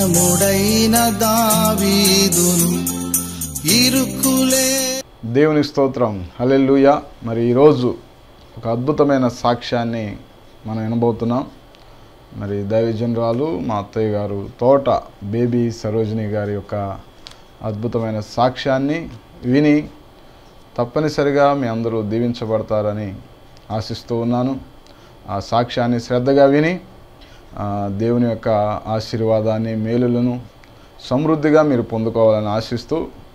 బలముడైన దావీదును ఇరుకులే దేవుని స్తోత్రం హల్లెలూయా మరి ఈరోజు ఒక అద్భుతమైన సాక్ష్యాన్ని మనం వినబోతున్నాం మరి దైవజనరాలు మా అత్తయ్య గారు తోట బేబీ సరోజిని గారి యొక్క అద్భుతమైన సాక్ష్యాన్ని విని తప్పనిసరిగా మీ అందరూ దీవించబడతారని ఆశిస్తూ ఉన్నాను ఆ సాక్ష్యాన్ని శ్రద్ధగా విని ఆ, దేవుని యొక్క ఆశీర్వాదాన్ని మేలులను సమృద్ధిగా మీరు పొందుకోవాలని ఆశిస్తూ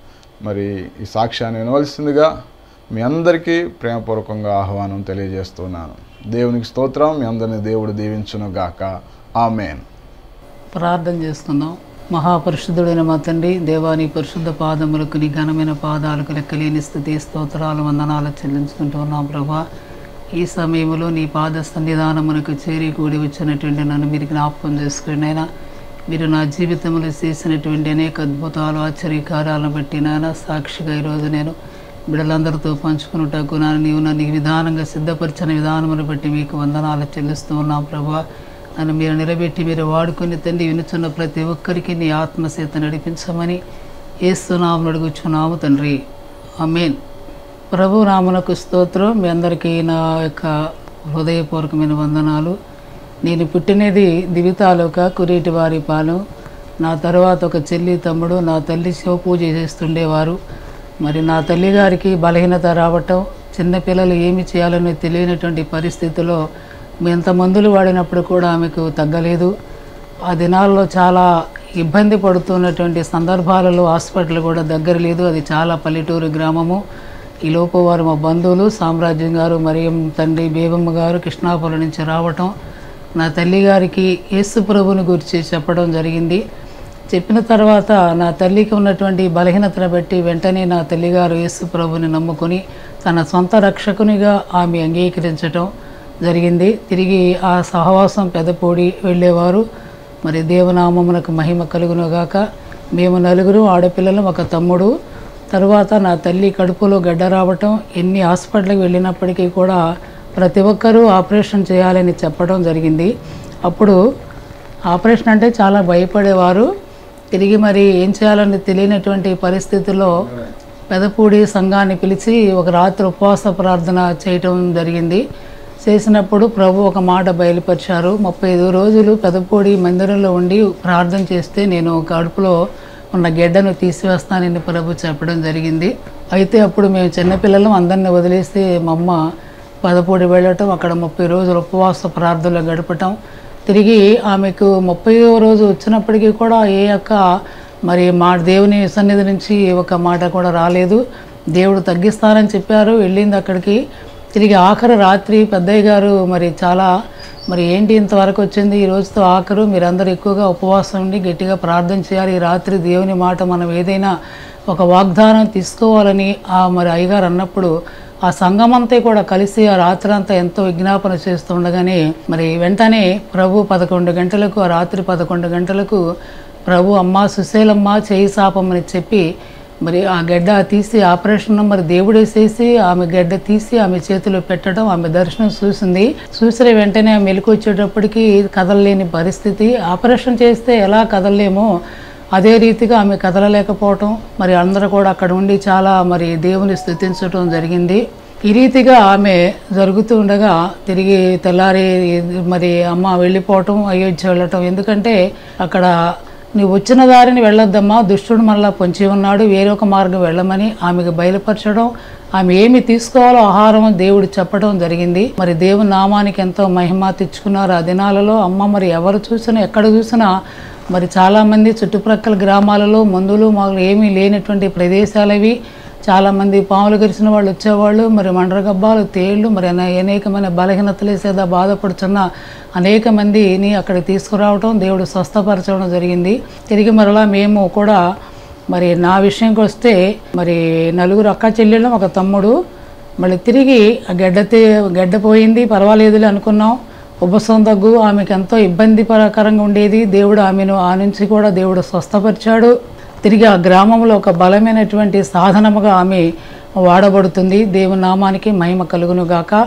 మరి ఈ సాక్ష్యాన్ని వినవలసిందిగా మీ అందరికీ ప్రేమపూర్వకంగా ఆహ్వానం తెలియజేస్తున్నాను దేవునికి స్తోత్రం మీ అందరిని దేవుడు దీవించును గాక ఆమెన్ ప్రార్థన చేసుకుందాం మహాపరిశుద్ధుడైన మా తండ్రి దేవాని పరిశుద్ధ పాదములకు నీ ఘనమైన పాదాలకు లెక్కలేని స్థితి స్తోత్రాలు వందనాలు చెల్లించుకుంటున్నాం ప్రభా ఈ సమయంలో నీ పాద సన్నిధానమునకు చేరి కూడి వచ్చినటువంటి నన్ను మీరు జ్ఞాపకం చేసుకుని అయినా మీరు నా జీవితంలో చేసినటువంటి అనేక అద్భుతాలు ఆశ్చర్యకార్యాలను బట్టి నాయన సాక్షిగా ఈరోజు నేను బిడ్డలందరితో పంచుకున్నటకు నాన్న నీవు నన్ను ఈ విధానంగా సిద్ధపరిచిన విధానమును బట్టి మీకు వందనాలు చెల్లిస్తూ ఉన్నాం ప్రభా నన్ను మీరు నిలబెట్టి మీరు వాడుకొని తండ్రి వినుచున్న ప్రతి ఒక్కరికి నీ ఆత్మసేత నడిపించమని ఏస్తున్నాము అడుగుచున్నాము తండ్రి అమేన్ ప్రభు రామునకు స్తోత్రం మీ అందరికీ నా యొక్క హృదయపూర్వకమైన వందనాలు నేను పుట్టినది దివితాలోక కురేటి వారి పాలెం నా తర్వాత ఒక చెల్లి తమ్ముడు నా తల్లి శివ పూజ చేస్తుండేవారు మరి నా తల్లి గారికి బలహీనత రావటం చిన్నపిల్లలు ఏమి చేయాలని తెలియనటువంటి పరిస్థితిలో ఎంత మందులు వాడినప్పుడు కూడా ఆమెకు తగ్గలేదు ఆ దినాల్లో చాలా ఇబ్బంది పడుతున్నటువంటి సందర్భాలలో హాస్పిటల్ కూడా దగ్గర లేదు అది చాలా పల్లెటూరు గ్రామము ఈ లోపు వారు మా బంధువులు సామ్రాజ్యం గారు మరియం తండ్రి బేబమ్మ గారు కృష్ణాపురం నుంచి రావటం నా తల్లి గారికి యేసు ప్రభుని గురించి చెప్పడం జరిగింది చెప్పిన తర్వాత నా తల్లికి ఉన్నటువంటి బలహీనతను బట్టి వెంటనే నా తల్లిగారు యేసు ప్రభుని నమ్ముకొని తన సొంత రక్షకునిగా ఆమె అంగీకరించటం జరిగింది తిరిగి ఆ సహవాసం పెదపూడి వెళ్ళేవారు మరి దేవనామమునకు మహిమ కలుగునుగాక మేము నలుగురు ఆడపిల్లలు ఒక తమ్ముడు తరువాత నా తల్లి కడుపులో గడ్డ రావటం ఎన్ని హాస్పిటల్కి వెళ్ళినప్పటికీ కూడా ప్రతి ఒక్కరూ ఆపరేషన్ చేయాలని చెప్పడం జరిగింది అప్పుడు ఆపరేషన్ అంటే చాలా భయపడేవారు తిరిగి మరి ఏం చేయాలని తెలియనటువంటి పరిస్థితుల్లో పెదపూడి సంఘాన్ని పిలిచి ఒక రాత్రి ఉపవాస ప్రార్థన చేయటం జరిగింది చేసినప్పుడు ప్రభు ఒక మాట బయలుపరిచారు ముప్పై ఐదు రోజులు పెదపూడి మందిరంలో ఉండి ప్రార్థన చేస్తే నేను కడుపులో ఉన్న గెడ్డను తీసివేస్తానని ప్రభు చెప్పడం జరిగింది అయితే అప్పుడు మేము చిన్నపిల్లలం అందరిని వదిలేసి మా అమ్మ పదపూడి వెళ్ళటం అక్కడ ముప్పై రోజులు ఉపవాస ప్రార్థనలో గడపటం తిరిగి ఆమెకు ముప్పై రోజు వచ్చినప్పటికీ కూడా ఏ యొక్క మరి మా దేవుని సన్నిధి నుంచి ఒక మాట కూడా రాలేదు దేవుడు తగ్గిస్తానని చెప్పారు వెళ్ళింది అక్కడికి తిరిగి ఆఖరు రాత్రి పెద్దయ్య గారు మరి చాలా మరి ఏంటి ఇంతవరకు వచ్చింది ఈ రోజుతో ఆఖరు మీరందరూ ఎక్కువగా ఉపవాసం ఉండి గట్టిగా ప్రార్థన చేయాలి ఈ రాత్రి దేవుని మాట మనం ఏదైనా ఒక వాగ్దానం తీసుకోవాలని ఆ మరి అయ్యగారు అన్నప్పుడు ఆ సంఘమంతా కూడా కలిసి ఆ రాత్రి అంతా ఎంతో విజ్ఞాపన చేస్తుండగానే మరి వెంటనే ప్రభు పదకొండు గంటలకు ఆ రాత్రి పదకొండు గంటలకు ప్రభు అమ్మ సుశీలమ్మ చేయి సాపమని చెప్పి మరి ఆ గడ్డ తీసి ఆపరేషన్ మరి దేవుడేసేసి ఆమె గడ్డ తీసి ఆమె చేతిలో పెట్టడం ఆమె దర్శనం చూసింది చూసిన వెంటనే ఆమె మెలకు వచ్చేటప్పటికి కదలలేని పరిస్థితి ఆపరేషన్ చేస్తే ఎలా కదలలేమో అదే రీతిగా ఆమె కదలలేకపోవటం మరి అందరూ కూడా అక్కడ ఉండి చాలా మరి దేవుని స్థుతించడం జరిగింది ఈ రీతిగా ఆమె జరుగుతూ ఉండగా తిరిగి తెల్లారి మరి అమ్మ వెళ్ళిపోవటం అయోధ్య వెళ్ళటం ఎందుకంటే అక్కడ నువ్వు వచ్చిన దారిని వెళ్ళొద్దమ్మా దుష్టుడు మళ్ళా పొంచి ఉన్నాడు వేరొక మార్గం వెళ్ళమని ఆమెకు బయలుపరచడం ఆమె ఏమి తీసుకోవాలో ఆహారం దేవుడు చెప్పడం జరిగింది మరి దేవుని నామానికి ఎంతో మహిమ తెచ్చుకున్నారు ఆ దినాలలో అమ్మ మరి ఎవరు చూసినా ఎక్కడ చూసినా మరి చాలామంది చుట్టుప్రక్కల గ్రామాలలో మందులు మాకు ఏమీ లేనటువంటి ప్రదేశాలవి చాలామంది పాములు గరిచిన వాళ్ళు వచ్చేవాళ్ళు మరి మండ్రగబ్బాలు తేళ్ళు మరి అనే- అనేకమైన బలహీనతలు సేద బాధపడుతున్న అనేక మందిని అక్కడికి తీసుకురావడం దేవుడు స్వస్థపరచడం జరిగింది తిరిగి మరలా మేము కూడా మరి నా విషయంకి వస్తే మరి నలుగురు అక్క చెల్లెళ్ళు ఒక తమ్ముడు మళ్ళీ తిరిగి ఆ గడ్డ తే- గడ్డ పోయింది పర్వాలేదులే అనుకున్నాం ఉపసం దగ్గు ఆమెకు ఎంతో ఇబ్బందికరంగా ఉండేది దేవుడు ఆమెను ఆ నుంచి కూడా దేవుడు స్వస్థపరిచాడు తిరిగి ఆ గ్రామంలో ఒక బలమైనటువంటి సాధనముగా ఆమె వాడబడుతుంది దేవుని నామానికి మహిమ కలుగును గాక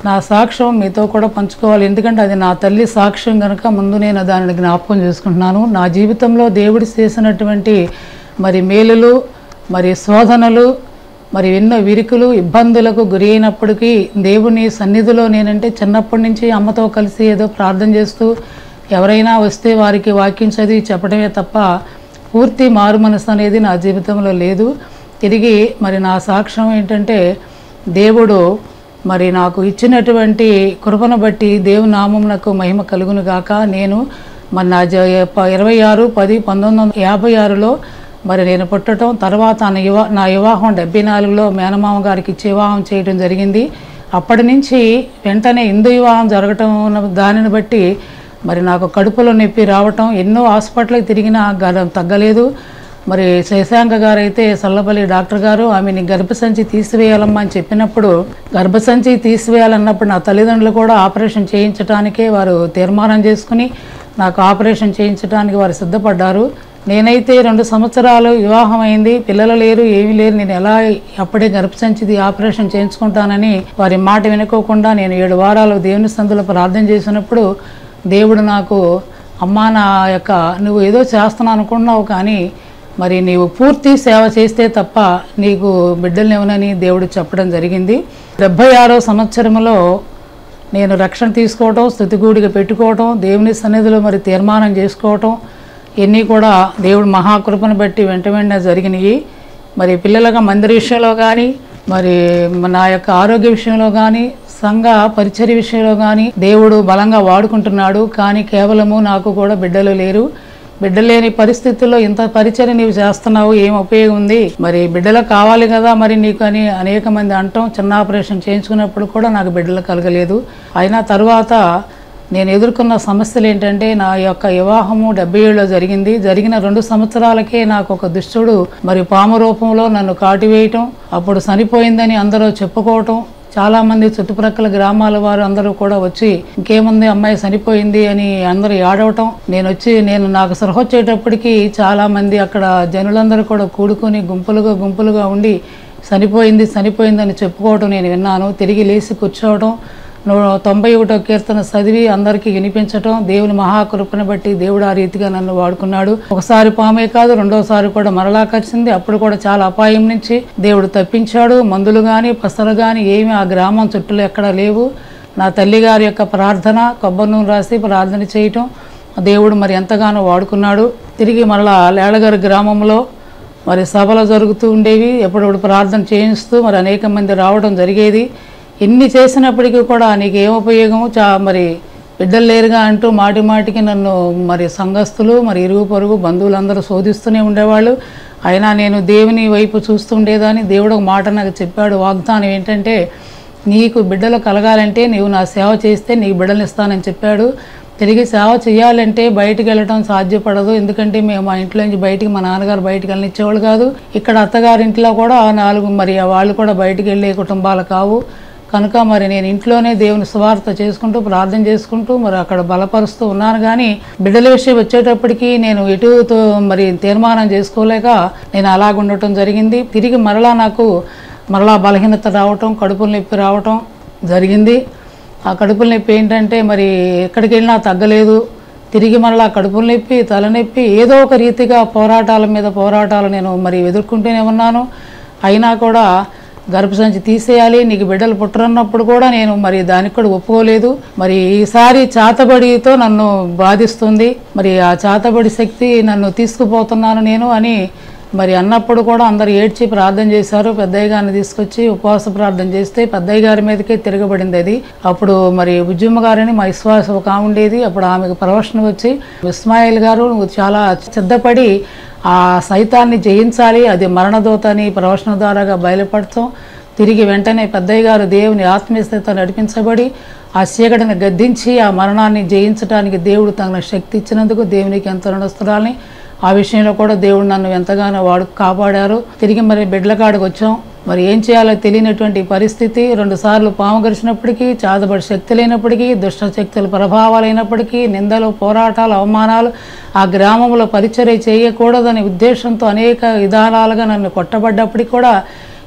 నా సాక్ష్యం మీతో కూడా పంచుకోవాలి ఎందుకంటే అది నా తల్లి సాక్ష్యం కనుక ముందు నేను దానిని జ్ఞాపకం చేసుకుంటున్నాను నా జీవితంలో దేవుడు చేసినటువంటి మరి మేలులు మరి శోధనలు మరి ఎన్నో విరుకులు ఇబ్బందులకు గురి అయినప్పటికీ దేవుని సన్నిధిలో నేనంటే చిన్నప్పటి నుంచి అమ్మతో కలిసి ఏదో ప్రార్థన చేస్తూ ఎవరైనా వస్తే వారికి వాక్యం చదివి చెప్పడమే తప్ప పూర్తి మారు మనసు అనేది నా జీవితంలో లేదు తిరిగి మరి నా సాక్ష్యం ఏంటంటే దేవుడు మరి నాకు ఇచ్చినటువంటి కృపను బట్టి దేవు నామమునకు మహిమ కలుగును గాక నేను మరి నా జ ప- ఇరవై ఆరు పది పంతొమ్మిది వందల యాభై ఆరులో మరి నేను పుట్టడం తర్వాత నా యువ నా వివాహం డెబ్బై నాలుగులో మేనమామ గారికి ఇచ్చి వివాహం చేయడం జరిగింది అప్పటి నుంచి వెంటనే హిందూ వివాహం జరగటం ఉన్న దానిని బట్టి మరి నాకు కడుపులో నొప్పి రావటం ఎన్నో హాస్పిటల్కి తిరిగినా గ- తగ్గలేదు మరి శశాంక గారు అయితే సల్లపల్లి డాక్టర్ గారు ఆమెని గర్భసంచి తీసివేయాలమ్మా అని చెప్పినప్పుడు గర్భసంచి తీసివేయాలన్నప్పుడు నా తల్లిదండ్రులు కూడా ఆపరేషన్ చేయించడానికే వారు తీర్మానం చేసుకుని నాకు ఆపరేషన్ చేయించడానికి వారు సిద్ధపడ్డారు నేనైతే రెండు సంవత్సరాలు వివాహం అయింది పిల్లలు లేరు ఏమీ లేరు నేను ఎలా అప్పుడే గర్భసంచిది ఆపరేషన్ చేయించుకుంటానని వారి మాట వినుకోకుండా నేను ఏడు వారాలు దేవుని సందులో ప్రార్థన చేసినప్పుడు దేవుడు నాకు అమ్మా నా యొక్క నువ్వు ఏదో చేస్తున్నావు అనుకున్నావు కానీ మరి నీవు పూర్తి సేవ చేస్తే తప్ప నీకు బిడ్డలనివ్వనని దేవుడు చెప్పడం జరిగింది డెబ్భై ఆరో సంవత్సరంలో నేను రక్షణ తీసుకోవటం స్థుతిగూడిగా పెట్టుకోవటం దేవుని సన్నిధిలో మరి తీర్మానం చేసుకోవటం ఇవన్నీ కూడా దేవుడు మహాకృపను బట్టి వెంట వెంటనే జరిగినాయి మరి పిల్లలుగా మందిర విషయంలో కానీ మరి నా యొక్క ఆరోగ్య విషయంలో కానీ సంఘ పరిచర్య విషయంలో కానీ దేవుడు బలంగా వాడుకుంటున్నాడు కానీ కేవలము నాకు కూడా బిడ్డలు లేరు బిడ్డలేని పరిస్థితుల్లో ఇంత పరిచయం నీవు చేస్తున్నావు ఏం ఉపయోగం ఉంది మరి బిడ్డలు కావాలి కదా మరి నీకు అని అనేక మంది అంటాం చిన్న ఆపరేషన్ చేయించుకున్నప్పుడు కూడా నాకు బిడ్డలు కలగలేదు అయినా తర్వాత నేను ఎదుర్కొన్న సమస్యలు ఏంటంటే నా యొక్క వివాహము డెబ్బై ఏళ్ళలో జరిగింది జరిగిన రెండు సంవత్సరాలకే నాకు ఒక దుష్టుడు మరి పాము రూపంలో నన్ను కాటివేయటం అప్పుడు చనిపోయిందని అందరూ చెప్పుకోవటం చాలా మంది చుట్టుప్రక్కల గ్రామాల వారు అందరూ కూడా వచ్చి ఇంకేముంది అమ్మాయి చనిపోయింది అని అందరూ ఆడవటం నేను వచ్చి నేను నాకు సలహా వచ్చేటప్పటికి చాలా మంది అక్కడ జనులందరూ కూడా కూడుకొని గుంపులుగా గుంపులుగా ఉండి చనిపోయింది చనిపోయింది అని చెప్పుకోవటం నేను విన్నాను తిరిగి లేచి కూర్చోవడం నూ- తొంభై ఒకటో కీర్తన చదివి అందరికీ వినిపించటం దేవుని మహాకృపను బట్టి దేవుడు ఆ రీతిగా నన్ను వాడుకున్నాడు ఒకసారి పామే కాదు రెండోసారి కూడా మరలా కలిసింది అప్పుడు కూడా చాలా అపాయం నుంచి దేవుడు తప్పించాడు మందులు కానీ పసలు కానీ ఏమి ఆ గ్రామం చుట్టూలో ఎక్కడా లేవు నా తల్లి గారి యొక్క ప్రార్థన కొబ్బరి నూనె రాసి ప్రార్థన చేయటం దేవుడు మరి ఎంతగానో వాడుకున్నాడు తిరిగి మరలా లేళగారి గ్రామంలో మరి సభలు జరుగుతూ ఉండేవి ఎప్పుడప్పుడు ప్రార్థన చేయిస్తూ మరి అనేక మంది రావడం జరిగేది ఎన్ని చేసినప్పటికీ కూడా నీకు ఏం ఉపయోగము చా మరి బిడ్డలు లేరుగా అంటూ మాటి మాటికి నన్ను మరి సంఘస్థులు మరి ఇరుగు పొరుగు బంధువులందరూ శోధిస్తూనే ఉండేవాళ్ళు అయినా నేను దేవుని వైపు చూస్తుండేదాన్ని దేవుడు ఒక మాట నాకు చెప్పాడు వాగ్దానం ఏంటంటే నీకు బిడ్డలు కలగాలంటే నీవు నా సేవ చేస్తే నీకు బిడ్డలు ఇస్తానని చెప్పాడు తిరిగి సేవ చేయాలంటే బయటికి వెళ్ళటం సాధ్యపడదు ఎందుకంటే మేము మా ఇంట్లో నుంచి బయటికి మా నాన్నగారు బయటికి వెళ్ళనిచ్చేవాళ్ళు కాదు ఇక్కడ అత్తగారింట్లో కూడా నాలుగు మరి వాళ్ళు కూడా బయటికి వెళ్ళే కుటుంబాలు కావు కనుక మరి నేను ఇంట్లోనే దేవుని సువార్త చేసుకుంటూ ప్రార్థన చేసుకుంటూ మరి అక్కడ బలపరుస్తూ ఉన్నాను కానీ బిడ్డల విషయం వచ్చేటప్పటికి నేను ఎటు తో- మరి తీర్మానం చేసుకోలేక నేను అలాగ ఉండటం జరిగింది తిరిగి మరలా నాకు మరలా బలహీనత రావటం కడుపుల నొప్పి రావటం జరిగింది ఆ కడుపుల నొప్పి ఏంటంటే మరి ఎక్కడికి వెళ్ళినా తగ్గలేదు తిరిగి మరలా కడుపుల నొప్పి తలనొప్పి ఏదో ఒక రీతిగా పోరాటాల మీద పోరాటాలు నేను మరి ఎదుర్కొంటూనే ఉన్నాను అయినా కూడా గర్భసంచి తీసేయాలి నీకు బిడ్డలు పుట్టరన్నప్పుడు కూడా నేను మరి దానికి కూడా ఒప్పుకోలేదు మరి ఈసారి చాతబడితో నన్ను బాధిస్తుంది మరి ఆ చాతబడి శక్తి నన్ను తీసుకుపోతున్నాను నేను అని మరి అన్నప్పుడు కూడా అందరు ఏడ్చి ప్రార్థన చేశారు పెద్దయ్య గారిని తీసుకొచ్చి ఉపవాస ప్రార్థన చేస్తే పెద్దయ్య గారి మీదకే తిరగబడింది అది అప్పుడు మరి ఉద్యమ గారిని మా విశ్వాసం ఒక ఆమె ఉండేది అప్పుడు ఆమెకు ప్రవచన వచ్చి ఇస్మాయిల్ గారు నువ్వు చాలా సిద్ధపడి ఆ సైతాన్ని జయించాలి అది మరణదూత అని ప్రవచన ద్వారాగా బయలుపడతాం తిరిగి వెంటనే పెద్దయ్య గారు దేవుని ఆత్మీయత నడిపించబడి ఆ చీకటిని గద్దించి ఆ మరణాన్ని జయించడానికి దేవుడు తగిన శక్తి ఇచ్చినందుకు దేవునికి ఎంత రుణస్తురాలని ఆ విషయంలో కూడా దేవుడు నన్ను ఎంతగానో వాడు కాపాడారు తిరిగి మరి బిడ్డల కాడికి వచ్చాం మరి ఏం చేయాలో తెలియనటువంటి పరిస్థితి రెండు సార్లు పాము గరిచినప్పటికీ చాదబడి శక్తి లేనప్పటికీ దుష్ట శక్తుల ప్రభావాలైనప్పటికీ నిందలు పోరాటాలు అవమానాలు ఆ గ్రామంలో పరిచర్య చేయకూడదనే ఉద్దేశంతో అనేక విధానాలుగా నన్ను కొట్టబడ్డప్పటికీ కూడా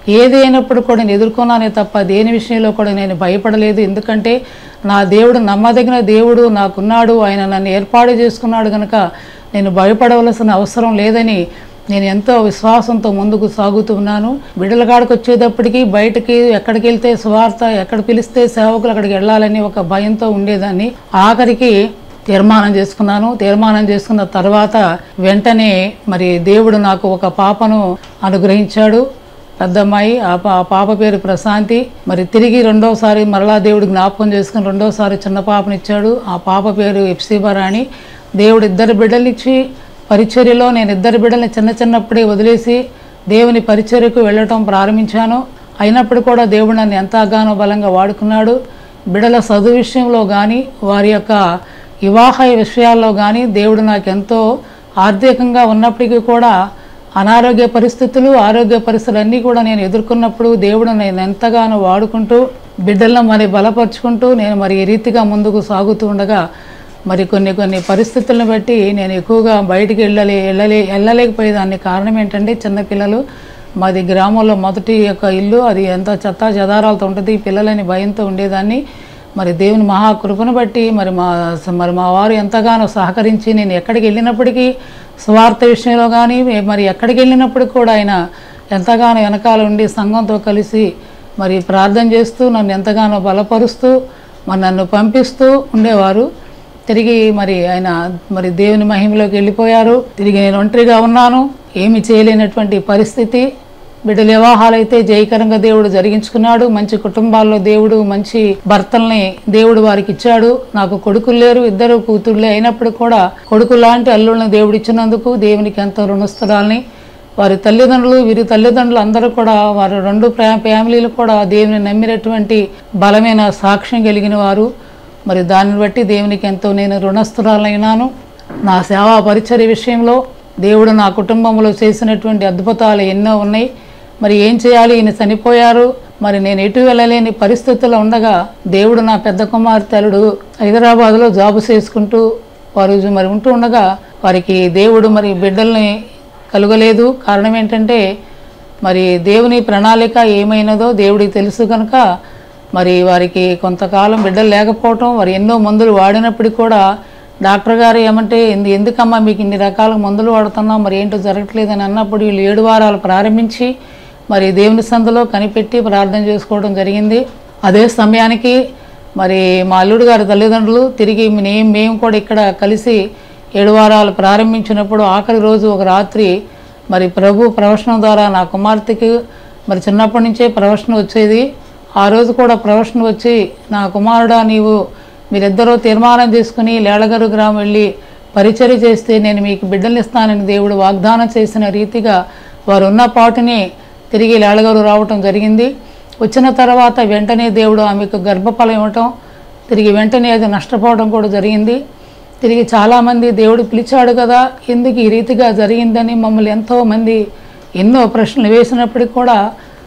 ఏది అయినప్పుడు కూడా నేను ఎదుర్కొన్నానే తప్ప దేని విషయంలో కూడా నేను భయపడలేదు ఎందుకంటే నా దేవుడు నమ్మదగిన దేవుడు నాకున్నాడు ఆయన నన్ను ఏర్పాటు చేసుకున్నాడు కనుక నేను భయపడవలసిన అవసరం లేదని నేను ఎంతో విశ్వాసంతో ముందుకు సాగుతున్నాను బిడ్డల కాడికి వచ్చేటప్పటికి బయటకి ఎక్కడికి వెళ్తే స్వార్థ ఎక్కడ పిలిస్తే సేవకులు అక్కడికి వెళ్ళాలని ఒక భయంతో ఉండేదాన్ని ఆఖరికి తీర్మానం చేసుకున్నాను తీర్మానం చేసుకున్న తర్వాత వెంటనే మరి దేవుడు నాకు ఒక పాపను అనుగ్రహించాడు పెద్దమ్మాయి ఆ పా- ఆ పాప పేరు ప్రశాంతి మరి తిరిగి రెండోసారి మరలా దేవుడు జ్ఞాపకం చేసుకుని రెండోసారి చిన్న పాపనిచ్చాడు ఆ పాప పేరు ఎప్సిబా రాణి దేవుడు ఇద్దరు బిడ్డలిచ్చి పరిచర్యలో నేను ఇద్దరు బిడ్డల్ని చిన్న చిన్నప్పుడే వదిలేసి దేవుని పరిచర్యకు వెళ్ళటం ప్రారంభించాను అయినప్పుడు కూడా దేవుడు నన్ను ఎంతగానో బలంగా వాడుకున్నాడు బిడ్డల చదువు విషయంలో కానీ వారి యొక్క వివాహ విషయాల్లో కానీ దేవుడు నాకు ఎంతో ఆర్థికంగా ఉన్నప్పటికీ కూడా అనారోగ్య పరిస్థితులు ఆరోగ్య పరిస్థితులు అన్నీ కూడా నేను ఎదుర్కొన్నప్పుడు దేవుడు నేను ఎంతగానో వాడుకుంటూ బిడ్డలను మరి బలపరుచుకుంటూ నేను మరి ఈ రీతిగా ముందుకు సాగుతూ ఉండగా మరి కొన్ని కొన్ని పరిస్థితులను బట్టి నేను ఎక్కువగా బయటికి వెళ్ళలే వెళ్ళలే వెళ్ళలేకపోయేదాన్ని కారణం ఏంటంటే చిన్నపిల్లలు మాది గ్రామంలో మొదటి యొక్క ఇల్లు అది ఎంత చెత్త చెదారాలతో ఉంటుంది పిల్లలని భయంతో ఉండేదాన్ని మరి దేవుని మహాకృపను బట్టి మరి మా మరి మా వారు ఎంతగానో సహకరించి నేను ఎక్కడికి వెళ్ళినప్పటికీ స్వార్థ విషయంలో కానీ మరి ఎక్కడికి వెళ్ళినప్పటికి కూడా ఆయన ఎంతగానో వెనకాల ఉండి సంఘంతో కలిసి మరి ప్రార్థన చేస్తూ నన్ను ఎంతగానో బలపరుస్తూ మరి నన్ను పంపిస్తూ ఉండేవారు తిరిగి మరి ఆయన మరి దేవుని మహిమలోకి వెళ్ళిపోయారు తిరిగి నేను ఒంటరిగా ఉన్నాను ఏమి చేయలేనటువంటి పరిస్థితి బిడ్డల వివాహాలు అయితే జయకరంగా దేవుడు జరిగించుకున్నాడు మంచి కుటుంబాల్లో దేవుడు మంచి భర్తల్ని దేవుడు వారికి ఇచ్చాడు నాకు కొడుకులు లేరు ఇద్దరు కూతుళ్ళే అయినప్పుడు కూడా కొడుకు లాంటి అల్లుళ్ళని దేవుడు ఇచ్చినందుకు దేవునికి ఎంతో రుణస్తురాలని వారి తల్లిదండ్రులు వీరి తల్లిదండ్రులు అందరూ కూడా వారి రెండు ఫ్యా- ఫ్యామిలీలు కూడా దేవుని నమ్మినటువంటి బలమైన సాక్ష్యం కలిగిన వారు మరి దాన్ని బట్టి దేవునికి ఎంతో నేను రుణస్తురాలైనాను నా సేవా పరిచర్య విషయంలో దేవుడు నా కుటుంబంలో చేసినటువంటి అద్భుతాలు ఎన్నో ఉన్నాయి మరి ఏం చేయాలి ఈయన చనిపోయారు మరి నేను ఎటు వెళ్ళలేని పరిస్థితుల్లో ఉండగా దేవుడు నా పెద్ద కుమార్తె అల్లుడు హైదరాబాద్లో జాబు చేసుకుంటూ వారు మరి ఉంటూ ఉండగా వారికి దేవుడు మరి బిడ్డల్ని కలుగలేదు కారణం ఏంటంటే మరి దేవుని ప్రణాళిక ఏమైనదో దేవుడికి తెలుసు కనుక మరి వారికి కొంతకాలం బిడ్డలు లేకపోవటం వారు ఎన్నో మందులు వాడినప్పటికీ కూడా డాక్టర్ గారు ఏమంటే "ఎందు- ఎందుకమ్మా మీకు ఇన్ని రకాల మందులు వాడుతున్నాం మరి ఏంటో జరగట్లేదని అన్నప్పుడు వీళ్ళు ఏడు వారాలు ప్రారంభించి మరి దేవుని సందులో కనిపెట్టి ప్రార్థన చేసుకోవడం జరిగింది అదే సమయానికి మరి మా అల్లుడు గారి తల్లిదండ్రులు తిరిగి మేము మేము కూడా ఇక్కడ కలిసి ఏడు వారాలు ప్రారంభించినప్పుడు ఆఖరి రోజు ఒక రాత్రి మరి ప్రభు ప్రవచనం ద్వారా నా కుమార్తెకి మరి చిన్నప్పటి నుంచే ప్రవచనం వచ్చేది ఆ రోజు కూడా ప్రవచనం వచ్చి నా కుమారుడా నీవు మీరిద్దరూ తీర్మానం చేసుకుని లేళగరు గ్రామం వెళ్ళి పరిచర్య చేస్తే నేను మీకు బిడ్డలు ఇస్తానని దేవుడు వాగ్దానం చేసిన రీతిగా వారు ఉన్న పాటుని తిరిగి లేళగరు రావటం జరిగింది వచ్చిన తర్వాత వెంటనే దేవుడు ఆమెకు గర్భఫలం ఇవ్వటం తిరిగి వెంటనే అది నష్టపోవడం కూడా జరిగింది తిరిగి చాలామంది దేవుడు పిలిచాడు కదా ఎందుకు ఈ రీతిగా జరిగిందని మమ్మల్ని ఎంతోమంది ఎన్నో ప్రశ్నలు వేసినప్పటికీ కూడా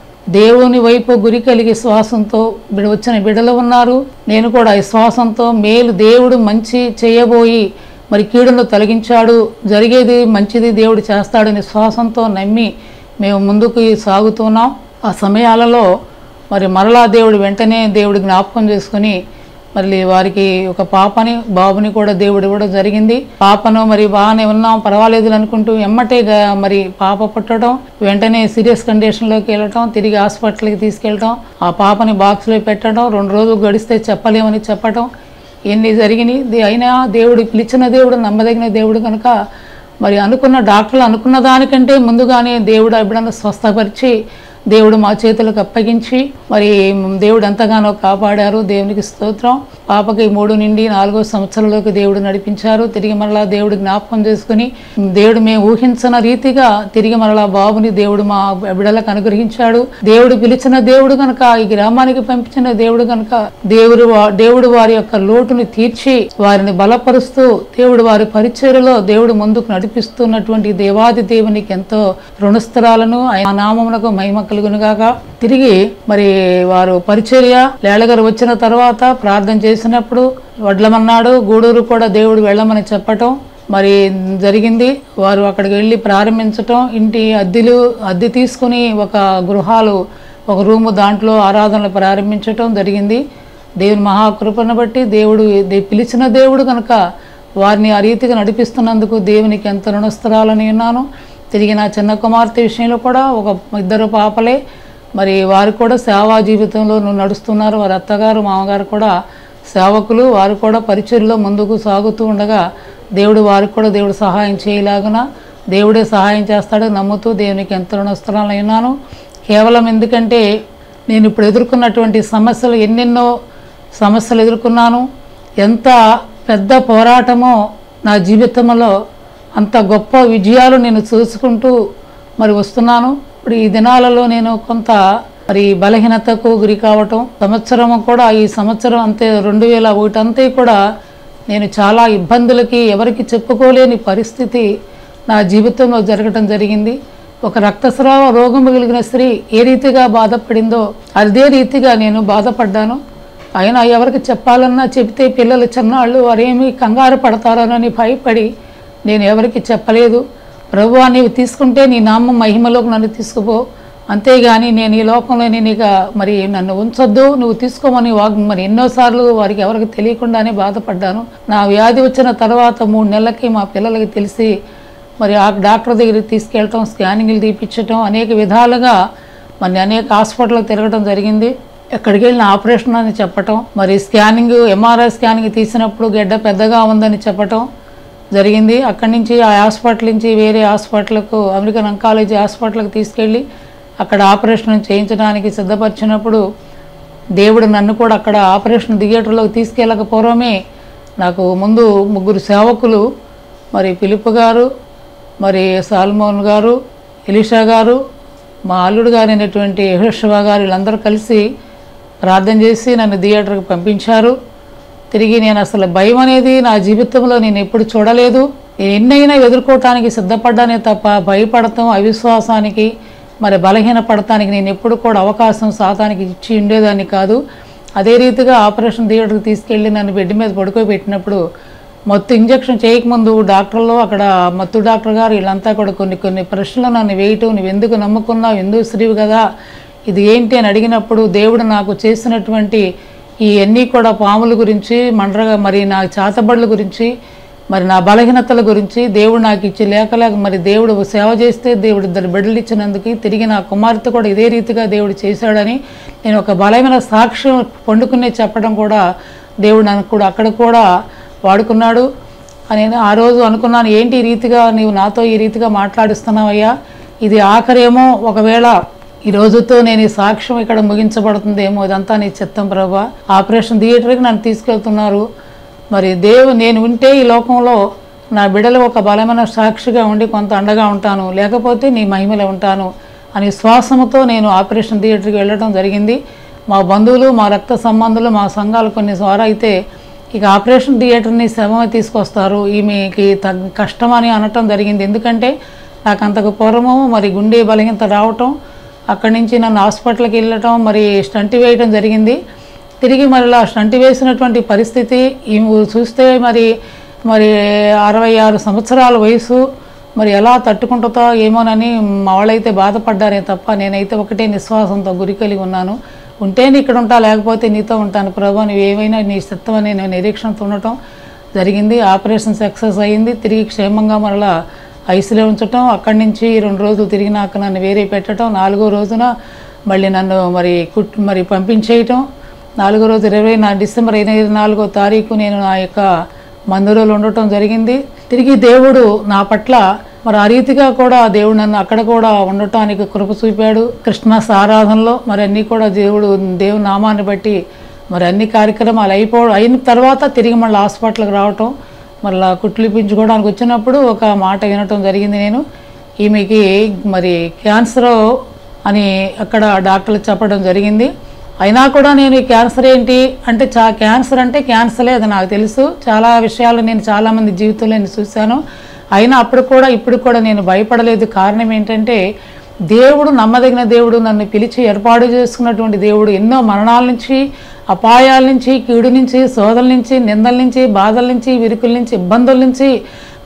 దేవుని వైపు గురి కలిగి శ్వాసంతో బిడ వచ్చిన బిడలు ఉన్నారు నేను కూడా ఈ శ్వాసంతో మేలు దేవుడు మంచి చేయబోయి మరి కీడును తొలగించాడు జరిగేది మంచిది దేవుడు చేస్తాడని శ్వాసంతో నమ్మి మేము ముందుకు సాగుతున్నాం ఆ సమయాలలో మరి మరలా దేవుడు వెంటనే దేవుడు జ్ఞాపకం చేసుకుని మరి వారికి ఒక పాపని బాబుని కూడా దేవుడు ఇవ్వడం జరిగింది పాపను మరి బాగానే ఉన్నాం పర్వాలేదు అనుకుంటూ ఎమ్మటే గా- మరి పాప పుట్టడం వెంటనే సీరియస్ కండిషన్లోకి వెళ్ళటం తిరిగి హాస్పిటల్కి తీసుకెళ్ళటం ఆ పాపని బాక్స్లో పెట్టడం రెండు రోజులు గడిస్తే చెప్పలేమని చెప్పటం ఎన్ని జరిగినాయి దే- అయినా దేవుడు పిలిచిన దేవుడు నమ్మదగిన దేవుడు కనుక మరి అనుకున్న డాక్టర్లు అనుకున్న దానికంటే ముందుగానే దేవుడు ఆ బిడ్డను స్వస్థపరిచి దేవుడు మా చేతులకు అప్పగించి మరి దేవుడు ఎంతగానో కాపాడారు దేవునికి స్తోత్రం పాపకి మూడు నుండి నాలుగో సంవత్సరంలోకి దేవుడు నడిపించారు తిరిగి మరలా దేవుడు జ్ఞాపకం చేసుకుని దేవుడు మేము ఊహించిన రీతిగా తిరిగి మరలా బాబుని దేవుడు మా బిడలకు అనుగ్రహించాడు దేవుడు పిలిచిన దేవుడు కనుక ఈ గ్రామానికి పంపించిన దేవుడు కనుక దేవుడు వా- దేవుడు వారి యొక్క లోటుని తీర్చి వారిని బలపరుస్తూ దేవుడు వారి పరిచర్యలో దేవుడు ముందుకు నడిపిస్తున్నటువంటి దేవాది దేవునికి ఎంతో రుణస్థరాలను ఆయన నామమునకు మహిమ కలుగునుగాక తిరిగి మరి వారు పరిచర్య లేళగారు వచ్చిన తర్వాత ప్రార్థన చేసినప్పుడు వడ్లమన్నాడు గూడూరు కూడా దేవుడు వెళ్ళమని చెప్పటం మరి జరిగింది వారు అక్కడికి వెళ్ళి ప్రారంభించటం ఇంటి అద్దెలు అద్దె తీసుకుని ఒక గృహాలు ఒక రూము దాంట్లో ఆరాధనలు ప్రారంభించటం జరిగింది దేవుని మహాకృపను బట్టి దేవుడు దే- పిలిచిన దేవుడు కనుక వారిని ఆ రీతిగా నడిపిస్తున్నందుకు దేవునికి ఎంత రుణస్థరాలని ఉన్నాను తిరిగి నా చిన్న కుమార్తె విషయంలో కూడా ఒక ఇద్దరు పాపలే మరి వారు కూడా సేవా జీవితంలో నువ్వు నడుస్తున్నారు వారి అత్తగారు మామగారు కూడా సేవకులు వారు కూడా పరిచయలో ముందుకు సాగుతూ ఉండగా దేవుడు వారికి కూడా దేవుడు సహాయం చేయలాగున దేవుడే సహాయం చేస్తాడు నమ్ముతూ దేవునికి ఎంత రుణస్థరాలు ఉన్నాను కేవలం ఎందుకంటే నేను ఇప్పుడు ఎదుర్కొన్నటువంటి సమస్యలు ఎన్నెన్నో సమస్యలు ఎదుర్కొన్నాను ఎంత పెద్ద పోరాటమో నా జీవితంలో అంత గొప్ప విజయాలు నేను చూసుకుంటూ మరి వస్తున్నాను ఇప్పుడు ఈ దినాలలో నేను కొంత మరి బలహీనతకు గురి కావటం సంవత్సరం కూడా ఈ సంవత్సరం అంతే రెండు వేల ఒకటి అంతే కూడా నేను చాలా ఇబ్బందులకి ఎవరికి చెప్పుకోలేని పరిస్థితి నా జీవితంలో జరగటం జరిగింది ఒక రక్తస్రావ రోగం కలిగిన స్త్రీ ఏ రీతిగా బాధపడిందో అదే రీతిగా నేను బాధపడ్డాను అయినా ఎవరికి చెప్పాలన్నా చెబితే పిల్లలు చిన్నాళ్ళు వారేమి కంగారు పడతారోనని భయపడి నేను ఎవరికి చెప్పలేదు ప్రభువా నీవు తీసుకుంటే నీ నామం మహిమలోకి నన్ను తీసుకుపో అంతేగాని నేను ఈ లోకంలో నేను ఇక మరి నన్ను ఉంచొద్దు నువ్వు తీసుకోమని వాగ్ మరి ఎన్నోసార్లు వారికి ఎవరికి తెలియకుండానే బాధపడ్డాను నా వ్యాధి వచ్చిన తర్వాత మూడు నెలలకి మా పిల్లలకి తెలిసి మరి ఆ డాక్టర్ దగ్గరికి తీసుకెళ్ళటం స్కానింగ్లు తీపించటం అనేక విధాలుగా మరి అనేక హాస్పిటల్కి తిరగటం జరిగింది ఎక్కడికి వెళ్ళిన ఆపరేషన్ అని చెప్పటం మరి స్కానింగ్ ఎంఆర్ఐ స్కానింగ్ తీసినప్పుడు గడ్డ పెద్దగా ఉందని చెప్పటం జరిగింది అక్కడి నుంచి ఆ హాస్పిటల్ నుంచి వేరే హాస్పిటల్కు అమెరికన్ అంకాలజీ హాస్పిటల్కి తీసుకెళ్ళి అక్కడ ఆపరేషన్ చేయించడానికి సిద్ధపరిచినప్పుడు దేవుడు నన్ను కూడా అక్కడ ఆపరేషన్ థియేటర్లోకి తీసుకెళ్ళకపోవడమే నాకు ముందు ముగ్గురు సేవకులు మరి పిలుపు గారు మరి సాల్మోన్ గారు ఎలిషా గారు మా అల్లుడు గారు అయినటువంటి యహోషవా గారు వీళ్ళందరూ కలిసి ప్రార్థన చేసి నన్ను థియేటర్కి పంపించారు తిరిగి నేను అసలు భయం అనేది నా జీవితంలో నేను ఎప్పుడు చూడలేదు నేను ఎన్నైనా ఎదుర్కోవటానికి సిద్ధపడ్డానే తప్ప భయపడటం అవిశ్వాసానికి మరి బలహీన పడటానికి నేను ఎప్పుడు కూడా అవకాశం సాతానికి ఇచ్చి ఉండేదాన్ని కాదు అదే రీతిగా ఆపరేషన్ థియేటర్కి తీసుకెళ్ళి నన్ను బెడ్ మీద పడుకోబెట్టినప్పుడు మత్తు ఇంజక్షన్ చేయకముందు డాక్టర్లు అక్కడ మత్తు డాక్టర్ గారు వీళ్ళంతా కూడా కొన్ని కొన్ని ప్రశ్నలు నన్ను వేయటం నువ్వు ఎందుకు నమ్ముకున్నావు ఎందుకు స్త్రీవు కదా ఇది ఏంటి అని అడిగినప్పుడు దేవుడు నాకు చేసినటువంటి ఈ అన్నీ కూడా పాముల గురించి మండ్రగా మరి నా చేతబడుల గురించి మరి నా బలహీనతల గురించి దేవుడు నాకు ఇచ్చి లేక లేక మరి దేవుడు సేవ చేస్తే దేవుడు ఇద్దరు బిడ్డలు ఇచ్చినందుకు తిరిగి నా కుమార్తె కూడా ఇదే రీతిగా దేవుడు చేశాడని నేను ఒక బలమైన సాక్ష్యం పండుకునే చెప్పడం కూడా దేవుడు నన్ను కూడా అక్కడ కూడా వాడుకున్నాడు అని నేను ఆ రోజు అనుకున్నాను ఏంటి ఈ రీతిగా నీవు నాతో ఈ రీతిగా మాట్లాడిస్తున్నావయ్యా ఇది ఆఖరేమో ఒకవేళ ఈ రోజుతో నేను ఈ సాక్ష్యం ఇక్కడ ముగించబడుతుందేమో ఇదంతా నీ చిత్తం ప్రభా ఆపరేషన్ థియేటర్కి నన్ను తీసుకెళ్తున్నారు మరి దేవు నేను ఉంటే ఈ లోకంలో నా బిడ్డలు ఒక బలమైన సాక్షిగా ఉండి కొంత అండగా ఉంటాను లేకపోతే నీ మహిమలో ఉంటాను అని శ్వాసముతో నేను ఆపరేషన్ థియేటర్కి వెళ్ళడం జరిగింది మా బంధువులు మా రక్త సంబంధులు మా సంఘాలు కొన్ని ద్వారా అయితే ఇక ఆపరేషన్ థియేటర్ని శ్రమ తీసుకొస్తారు ఈమెకి తగ్గ కష్టమని అనటం జరిగింది ఎందుకంటే నాకు అంతకు పూర్వము మరి గుండె బలహీనత రావటం అక్కడి నుంచి నన్ను హాస్పిటల్కి వెళ్ళటం మరి స్టంట్ వేయటం జరిగింది తిరిగి మరలా స్టంట్ వేసినటువంటి పరిస్థితి ఈమె చూస్తే మరి మరి అరవై ఆరు సంవత్సరాల వయసు మరి ఎలా తట్టుకుంటుందో ఏమోనని మా వాళ్ళైతే బాధపడ్డారే తప్ప నేనైతే ఒకటే నిశ్వాసంతో గురి కలిగి ఉన్నాను ఉంటేనే ఇక్కడ ఉంటా లేకపోతే నీతో ఉంటాను ప్రభా నువ్వు ఏమైనా నీ చిత్తమని నేను నిరీక్షణతో ఉండటం జరిగింది ఆపరేషన్ సక్సెస్ అయ్యింది తిరిగి క్షేమంగా మరలా ఐసీలో ఉంచటం అక్కడి నుంచి రెండు రోజులు తిరిగినాక నన్ను వేరే పెట్టడం నాలుగో రోజున మళ్ళీ నన్ను మరి కుట్ మరి పంపించేయటం నాలుగో రోజు ఇరవై నా డిసెంబర్ ఇరవై నాలుగో తారీఖు నేను నా యొక్క మందిరంలో ఉండటం జరిగింది తిరిగి దేవుడు నా పట్ల మరి ఆ రీతిగా కూడా దేవుడు నన్ను అక్కడ కూడా ఉండటానికి కృప చూపాడు క్రిస్మస్ ఆరాధనలో మరి అన్నీ కూడా దేవుడు దేవుని నామాన్ని బట్టి మరి అన్ని కార్యక్రమాలు అయిపో అయిన తర్వాత తిరిగి మళ్ళీ హాస్పిటల్కి రావటం మళ్ళీ కుట్లు ఇప్పించుకోవడానికి వచ్చినప్పుడు ఒక మాట వినటం జరిగింది నేను ఈమెకి మరి క్యాన్సర్ అని అక్కడ డాక్టర్లు చెప్పడం జరిగింది అయినా కూడా నేను ఈ క్యాన్సర్ ఏంటి అంటే చా క్యాన్సర్ అంటే క్యాన్సరే అది నాకు తెలుసు చాలా విషయాలు నేను చాలామంది జీవితంలో నేను చూశాను అయినా అప్పుడు కూడా ఇప్పుడు కూడా నేను భయపడలేదు కారణం ఏంటంటే దేవుడు నమ్మదగిన దేవుడు నన్ను పిలిచి ఏర్పాటు చేసుకున్నటువంటి దేవుడు ఎన్నో మరణాల నుంచి అపాయాల నుంచి కీడు నుంచి శోధల నుంచి నిందల నుంచి బాధల నుంచి విరుకుల నుంచి ఇబ్బందుల నుంచి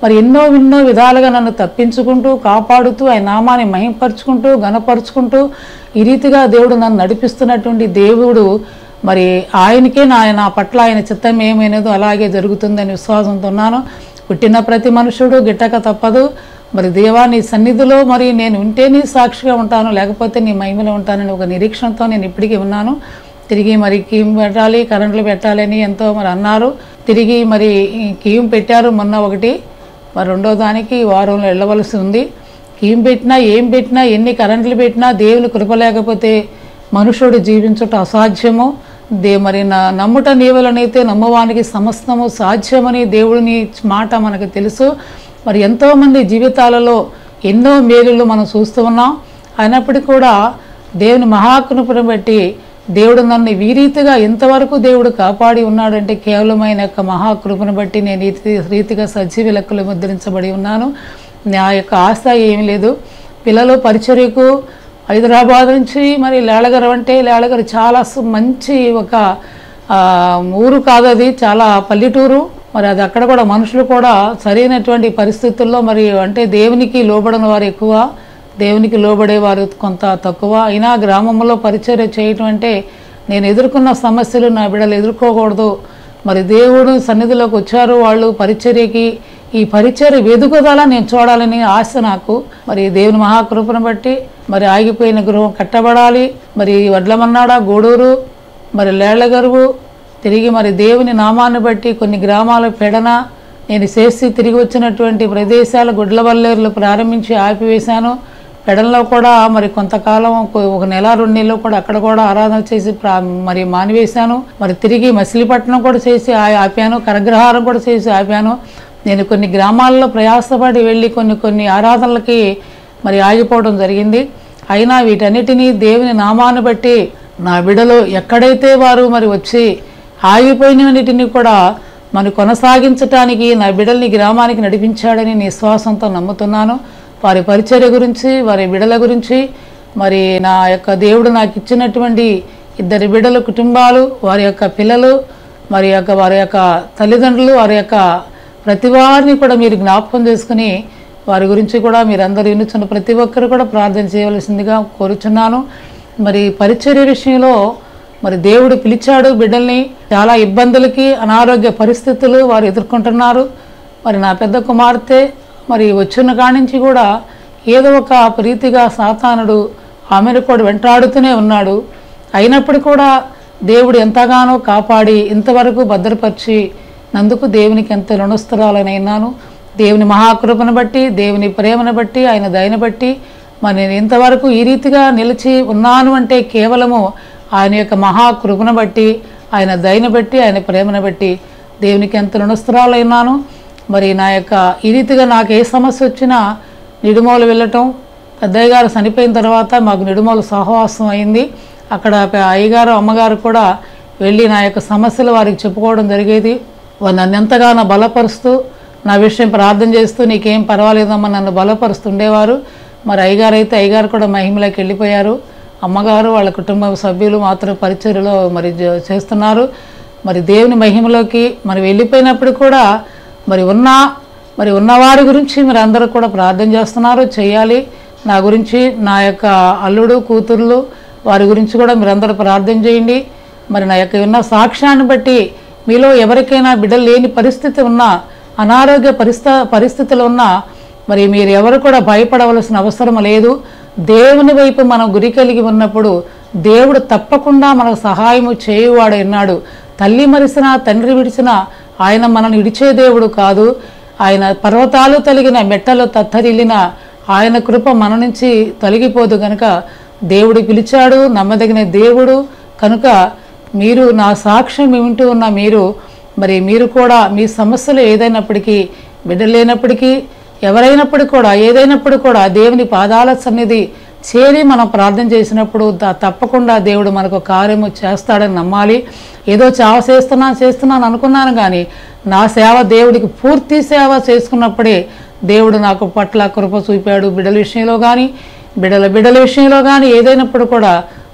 మరి ఎన్నో ఎన్నో విధాలుగా నన్ను తప్పించుకుంటూ కాపాడుతూ ఆయన నామాన్ని మహింపరుచుకుంటూ గణపరుచుకుంటూ ఈ రీతిగా దేవుడు నన్ను నడిపిస్తున్నటువంటి దేవుడు మరి ఆయనకే నా నా పట్ల ఆయన చిత్తం ఏమైనదో అలాగే జరుగుతుందని విశ్వాసంతో ఉన్నాను పుట్టిన ప్రతి మనుషుడు గిట్టక తప్పదు మరి దేవా నీ సన్నిధిలో మరి నేను ఉంటే నీ సాక్షిగా ఉంటాను లేకపోతే నీ మహిమలో ఉంటానని ఒక నిరీక్షణతో నేను ఇప్పటికీ ఉన్నాను తిరిగి మరి కీమ్ పెట్టాలి కరెంట్లు పెట్టాలని ఎంతో మరి అన్నారు తిరిగి మరి ఈ కీమ్ పెట్టారు మొన్న ఒకటి మరి రెండో దానికి ఈ వారంలో వెళ్ళవలసి ఉంది ఏం పెట్టినా ఏం పెట్టినా ఎన్ని కరెంట్లు పెట్టినా దేవుని కృప లేకపోతే మనుషుడు జీవించుట అసాధ్యము దే మరి నా నమ్ముట నీవలనైతే నమ్మవానికి సమస్తము సాధ్యమని దేవుని మాట మనకు తెలుసు మరి ఎంతోమంది జీవితాలలో ఎన్నో మేలులు మనం చూస్తూ ఉన్నాం అయినప్పటికీ కూడా దేవుని మహాకృపను బట్టి దేవుడు నన్ను ఈ రీతిగా ఇంతవరకు దేవుడు కాపాడి ఉన్నాడంటే కేవలం ఆయన యొక్క మహాకృపను బట్టి నేను ఈ రీతిగా సజీవ లెక్కలు ముద్రించబడి ఉన్నాను నా యొక్క ఆశ ఏమీ లేదు పిల్లలు పరిచర్యకు హైదరాబాద్ నుంచి మరి లేళగర అంటే లేళగర చాలా సు- మంచి ఒక ఆ, ఊరు కాదు అది చాలా పల్లెటూరు మరి అది అక్కడ కూడా మనుషులు కూడా సరైనటువంటి పరిస్థితుల్లో మరి అంటే దేవునికి లోబడిన వారు ఎక్కువ దేవునికి లోబడేవారు కొంత తక్కువ అయినా గ్రామంలో పరిచర్య చేయటం అంటే నేను ఎదుర్కొన్న సమస్యలు నా బిడ్డలు ఎదుర్కోకూడదు మరి దేవుడు సన్నిధిలోకి వచ్చారు వాళ్ళు పరిచర్యకి ఈ పరిచర్య వెదుకుదల నేను చూడాలని ఆశ నాకు మరి దేవుని మహాకృపను బట్టి మరి ఆగిపోయిన గృహం కట్టబడాలి మరి వడ్లమన్నాడ గూడూరు మరి లేళ్లగరువు తిరిగి మరి దేవుని నామాన్ని బట్టి కొన్ని గ్రామాల పెడన నేను చేసి తిరిగి వచ్చినటువంటి ప్రదేశాల గుడ్లవల్లేరులు ప్రారంభించి ఆపివేశాను పెడల్లో కూడా మరి కొంతకాలం ఒక- ఒక నెల రెండు నెలలు కూడా అక్కడ కూడా ఆరాధన చేసి ప్రా మరి మానివేశాను మరి తిరిగి మచిలీపట్నం కూడా చేసి ఆ- ఆపాను కరగ్రహారం కూడా చేసి ఆపాను నేను కొన్ని గ్రామాల్లో ప్రయాసపడి వెళ్ళి కొన్ని కొన్ని ఆరాధనలకి మరి ఆగిపోవడం జరిగింది అయినా వీటన్నిటినీ దేవుని నామాన్ని బట్టి నా బిడలు ఎక్కడైతే వారు మరి వచ్చి ఆగిపోయినన్నిటిని కూడా మరి కొనసాగించటానికి నా బిడల్ని గ్రామానికి నడిపించాడని నీ విశ్వాసంతో నమ్ముతున్నాను వారి పరిచర్య గురించి వారి బిడల గురించి మరి నా యొక్క దేవుడు నాకు ఇచ్చినటువంటి ఇద్దరి బిడల కుటుంబాలు వారి యొక్క పిల్లలు మరి యొక్క వారి యొక్క తల్లిదండ్రులు వారి యొక్క ప్రతి వారిని కూడా మీరు జ్ఞాపకం చేసుకుని వారి గురించి కూడా మీరందరూ వినుచున్న ప్రతి ఒక్కరు కూడా ప్రార్థన చేయవలసిందిగా కోరుచున్నాను మరి పరిచర్య విషయంలో మరి దేవుడు పిలిచాడు బిడ్డల్ని చాలా ఇబ్బందులకి అనారోగ్య పరిస్థితులు వారు ఎదుర్కొంటున్నారు మరి నా పెద్ద కుమార్తె మరి వచ్చిన కాడి నుంచి కూడా ఏదో ఒక ప్రీతిగా సాతానుడు ఆమెను కూడా వెంటాడుతూనే ఉన్నాడు అయినప్పుడు కూడా దేవుడు ఎంతగానో కాపాడి ఇంతవరకు భద్రపరిచి నందుకు దేవునికి ఎంత రుణస్థురాలనైనాను దేవుని మహాకృపను బట్టి దేవుని ప్రేమను బట్టి ఆయన దయను బట్టి మరి నేను ఇంతవరకు ఈ రీతిగా నిలిచి ఉన్నాను అంటే కేవలము ఆయన యొక్క మహాకృపను బట్టి ఆయన దయను బట్టి ఆయన ప్రేమను బట్టి దేవునికి ఎంత రుణస్థురాలైనాను మరి నా యొక్క ఈ రీతిగా నాకు ఏ సమస్య వచ్చినా నిడుమోలు వెళ్ళటం పెద్దయ్య గారు చనిపోయిన తర్వాత మాకు నిడుమోలు సహవాసం అయింది అక్కడ ప- అయ్యగారు అమ్మగారు కూడా వెళ్ళి నా యొక్క సమస్యలు వారికి చెప్పుకోవడం జరిగేది వారు నన్ను ఎంతగానో బలపరుస్తూ నా విషయం ప్రార్థన చేస్తూ నీకేం పర్వాలేదమ్మా నన్ను బలపరుస్తుండేవారు మరి అయ్యగారు అయితే అయ్యగారు కూడా మహిమలోకి వెళ్ళిపోయారు అమ్మగారు వాళ్ళ కుటుంబ సభ్యులు మాత్రం పరిచర్యలో మరి జ- చేస్తున్నారు మరి దేవుని మహిమలోకి మరి వెళ్ళిపోయినప్పుడు కూడా మరి ఉన్న మరి ఉన్నవారి గురించి మీరు అందరూ కూడా ప్రార్థన చేస్తున్నారు చేయాలి నా గురించి నా యొక్క అల్లుడు కూతుర్లు వారి గురించి కూడా మీరందరూ ప్రార్థన చేయండి మరి నా యొక్క ఉన్న సాక్ష్యాన్ని బట్టి మీలో ఎవరికైనా బిడ్డలు లేని పరిస్థితి ఉన్నా అనారోగ్య పరిస్థ పరిస్థితులు ఉన్నా మరి మీరు ఎవరు కూడా భయపడవలసిన అవసరం లేదు దేవుని వైపు మనం గురి కలిగి ఉన్నప్పుడు దేవుడు తప్పకుండా మనకు సహాయము చేయువాడు ఉన్నాడు తల్లి మరిసిన తండ్రి విడిచిన ఆయన మనల్ని విడిచే దేవుడు కాదు ఆయన పర్వతాలు తొలగిన మెట్టలు తత్తరిల్లిన ఆయన కృప మన నుంచి తొలగిపోదు కనుక దేవుడు పిలిచాడు నమ్మదగిన దేవుడు కనుక మీరు నా సాక్ష్యం వింటూ ఉన్న మీరు మరి మీరు కూడా మీ సమస్యలు ఏదైనప్పటికీ బిడ్డ లేనప్పటికీ ఎవరైనప్పటికీ కూడా ఏదైనప్పుడు కూడా దేవుని పాదాల సన్నిధి చేరి మనం ప్రార్థన చేసినప్పుడు త- తప్పకుండా దేవుడు మనకు కార్యము చేస్తాడని నమ్మాలి ఏదో చావ చేస్తున్నాను చేస్తున్నాను అనుకున్నాను కానీ నా సేవ దేవుడికి పూర్తి సేవ చేసుకున్నప్పుడే దేవుడు నాకు పట్ల కృప చూపాడు బిడ్డల విషయంలో కానీ బిడ్డల బిడ్డల విషయంలో కానీ ఏదైనప్పుడు కూడా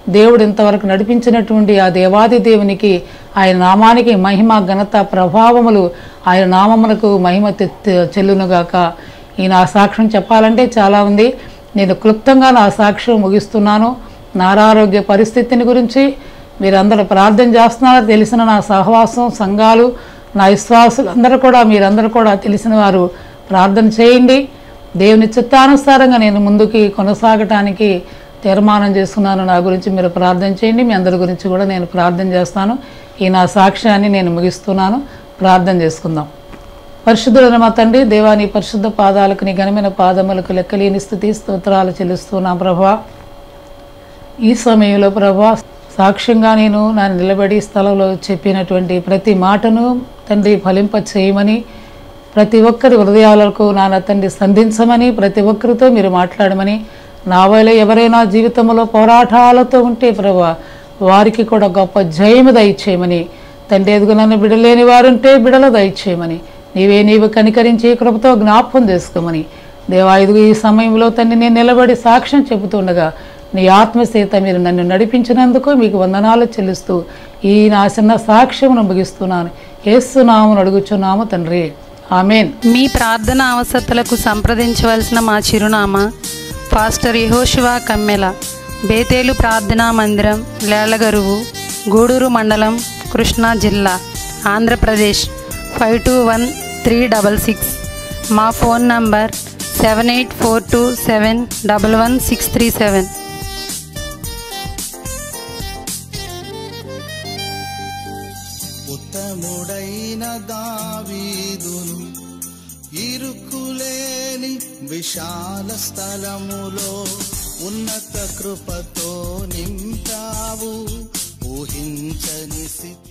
దేవుడు ఇంతవరకు నడిపించినటువంటి ఆ దేవాది దేవునికి ఆయన నామానికి మహిమ ఘనత ప్రభావములు ఆయన నామమునకు మహిమ తె- చెల్లునుగాక ఈ నా సాక్ష్యం చెప్పాలంటే చాలా ఉంది నేను క్లుప్తంగా నా సాక్ష్యం ముగిస్తున్నాను నా అనారోగ్య పరిస్థితిని గురించి మీరందరూ ప్రార్థన చేస్తున్నారు తెలిసిన నా సహవాసం సంఘాలు నా విశ్వాసులు అందరూ కూడా మీరందరూ కూడా తెలిసిన వారు ప్రార్థన చేయండి దేవుని చిత్తానుసారంగా నేను ముందుకి కొనసాగటానికి తీర్మానం చేసుకున్నాను నా గురించి మీరు ప్రార్థన చేయండి మీ అందరి గురించి కూడా నేను ప్రార్థన చేస్తాను ఈ నా సాక్ష్యాన్ని నేను ముగిస్తున్నాను ప్రార్థన చేసుకుందాం పరిశుద్ధుడైన మా తండ్రి దేవాని పరిశుద్ధ పాదాలకు నీ ఘనమైన పాదములకు లెక్కలేని స్థుతి స్తోత్రాలు చెల్లిస్తున్నా ప్రభా ఈ సమయంలో ప్రభా సాక్ష్యంగా నేను నా నిలబడి స్థలంలో చెప్పినటువంటి ప్రతి మాటను తండ్రి ఫలింప చేయమని ప్రతి ఒక్కరి హృదయాలకు నాన్న తండ్రి సంధించమని ప్రతి ఒక్కరితో మీరు మాట్లాడమని నా వల్ల ఎవరైనా జీవితంలో పోరాటాలతో ఉంటే ప్రభా వారికి కూడా గొప్ప జయము దయచేయమని తండ్రి ఎదుగు నన్ను బిడలేని వారుంటే బిడల దయచేయమని నీవే నీవు కనికరించి కృపతో జ్ఞాపకం చేసుకోమని దేవా ఇదిగో ఈ సమయంలో తండ్రి నేను నిలబడి సాక్ష్యం చెబుతుండగా నీ ఆత్మచేత మీరు నన్ను నడిపించినందుకు మీకు వందనాలు చెల్లిస్తూ ఈ నా చిన్న సాక్ష్యమును ముగిస్తున్నాను ఏస్తున్నాము అడుగుచున్నాము తండ్రి ఆమెన్ మీ ప్రార్థన అవసరతలకు సంప్రదించవలసిన మా చిరునామా పాస్టర్ యహోశివా కమ్మెల బేతేలు ప్రార్థనా మందిరం లేళ్లగరువు గూడూరు మండలం కృష్ణా జిల్లా Andhra Pradesh five two one three double six మా phone number seven eight four two seven double one six three seven ఉత్తముడైన దావీదును ఇరుకులేని విశాల స్థలములో ఉన్నత కృపతో నింపావు ఊహించని స్థితి